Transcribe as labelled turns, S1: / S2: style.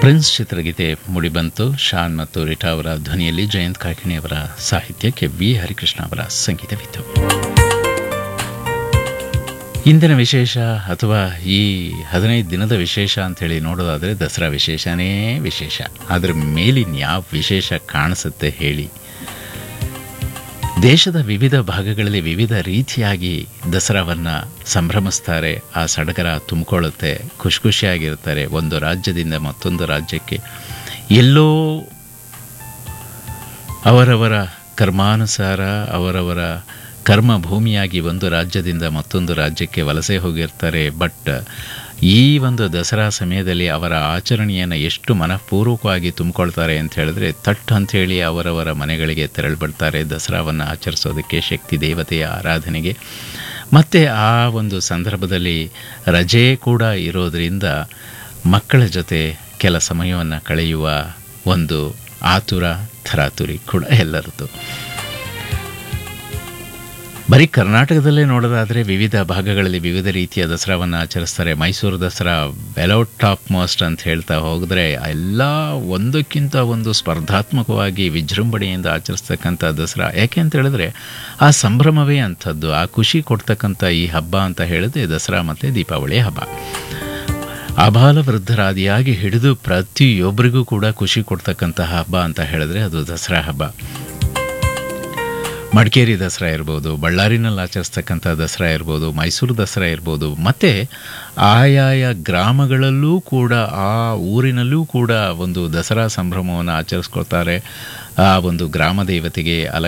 S1: prince ಚಿತ್ರಗೀತೆ ಮೂಡಿಬಂತು ಶಾನ್ ಮತ್ತು Rita ಅವರ ಧ್ವನಿಯಲ್ಲಿ ಜಯಂತ್ ಕಾಕಿಣಿ ಅವರ ಸಾಹಿತ್ಯಕ್ಕೆ ವಿ ಹರಿಕೃಷ್ಣ ಅವರ ಸಂಗೀತವಿತ್ತು ಇಂದಿನ ವಿಶೇಷ ಅಥವಾ ಈ ಹದಿನೈದು ದಿನದ ವಿಶೇಷ ಅಂಥೇಳಿ ನೋಡೋದಾದರೆ ದಸರಾ ವಿಶೇಷನೇ ವಿಶೇಷ ಅದರ ಮೇಲಿನ ಯಾವ ವಿಶೇಷ ಕಾಣಿಸುತ್ತೆ ಹೇಳಿ ದೇಶದ ವಿವಿಧ ಭಾಗಗಳಲ್ಲಿ ವಿವಿಧ ರೀತಿಯಾಗಿ ದಸರಾವನ್ನು ಸಂಭ್ರಮಿಸ್ತಾರೆ ಆ ಸಡಗರ ತುಂಬಿಕೊಳ್ಳುತ್ತೆ ಖುಷಿ ಖುಷಿಯಾಗಿರ್ತಾರೆ ಒಂದು ರಾಜ್ಯದಿಂದ ಮತ್ತೊಂದು ರಾಜ್ಯಕ್ಕೆ ಎಲ್ಲೋ ಅವರವರ ಕರ್ಮಾನುಸಾರ ಅವರವರ ಕರ್ಮ ಭೂಮಿಯಾಗಿ ಒಂದು ರಾಜ್ಯದಿಂದ ಮತ್ತೊಂದು ರಾಜ್ಯಕ್ಕೆ ವಲಸೆ ಹೋಗಿರ್ತಾರೆ ಬಟ್ ಈ ಒಂದು ದಸರಾ ಸಮಯದಲ್ಲಿ ಅವರ ಆಚರಣೆಯನ್ನು ಎಷ್ಟು ಮನಃಪೂರ್ವಕವಾಗಿ ತುಂಬಿಕೊಳ್ತಾರೆ ಅಂತ ಹೇಳಿದ್ರೆ ತಟ್ ಅಂಥೇಳಿ ಅವರವರ ಮನೆಗಳಿಗೆ ತೆರಳುಬಿಡ್ತಾರೆ ದಸರಾವನ್ನು ಆಚರಿಸೋದಕ್ಕೆ ಶಕ್ತಿ ದೇವತೆಯ ಆರಾಧನೆಗೆ ಮತ್ತು ಆ ಒಂದು ಸಂದರ್ಭದಲ್ಲಿ ರಜೆ ಕೂಡ ಇರೋದರಿಂದ ಮಕ್ಕಳ ಜೊತೆ ಕೆಲ ಸಮಯವನ್ನು ಕಳೆಯುವ ಒಂದು ಆತುರ ಥರಾತುರಿ ಕೂಡ ಎಲ್ಲರದ್ದು ಬರೀ ಕರ್ನಾಟಕದಲ್ಲೇ ನೋಡೋದಾದರೆ ವಿವಿಧ ಭಾಗಗಳಲ್ಲಿ ವಿವಿಧ ರೀತಿಯ ದಸರಾವನ್ನು ಆಚರಿಸ್ತಾರೆ ಮೈಸೂರು ದಸರಾ ವೆಲೌಟ್ ಟಾಪ್ ಮೋಸ್ಟ್ ಅಂತ ಹೇಳ್ತಾ ಹೋಗಿದ್ರೆ ಎಲ್ಲ ಒಂದಕ್ಕಿಂತ ಒಂದು ಸ್ಪರ್ಧಾತ್ಮಕವಾಗಿ ವಿಜೃಂಭಣೆಯಿಂದ ಆಚರಿಸ್ತಕ್ಕಂಥ ದಸರಾ ಯಾಕೆ ಅಂತ ಹೇಳಿದ್ರೆ ಆ ಸಂಭ್ರಮವೇ ಅಂಥದ್ದು ಆ ಖುಷಿ ಕೊಡ್ತಕ್ಕಂಥ ಈ ಹಬ್ಬ ಅಂತ ಹೇಳಿದ್ರೆ ದಸರಾ ಮತ್ತು ದೀಪಾವಳಿ ಹಬ್ಬ ಅಬಾಲ ವೃದ್ಧರಾದಿಯಾಗಿ ಹಿಡಿದು ಪ್ರತಿಯೊಬ್ಬರಿಗೂ ಕೂಡ ಖುಷಿ ಕೊಡ್ತಕ್ಕಂಥ ಹಬ್ಬ ಅಂತ ಹೇಳಿದ್ರೆ ಅದು ದಸರಾ ಹಬ್ಬ ಮಡಿಕೇರಿ ದಸರಾ ಇರ್ಬೋದು ಬಳ್ಳಾರಿನಲ್ಲಿ ಆಚರಿಸ್ತಕ್ಕಂಥ ದಸರಾ ಇರ್ಬೋದು ಮೈಸೂರು ದಸರಾ ಇರ್ಬೋದು ಮತ್ತು ಆಯಾಯ ಗ್ರಾಮಗಳಲ್ಲೂ ಕೂಡ ಆ ಊರಿನಲ್ಲೂ ಕೂಡ ಒಂದು ದಸರಾ ಸಂಭ್ರಮವನ್ನು ಆಚರಿಸ್ಕೊಳ್ತಾರೆ ಆ ಒಂದು ಗ್ರಾಮ ದೇವತೆಗೆ ಅಲ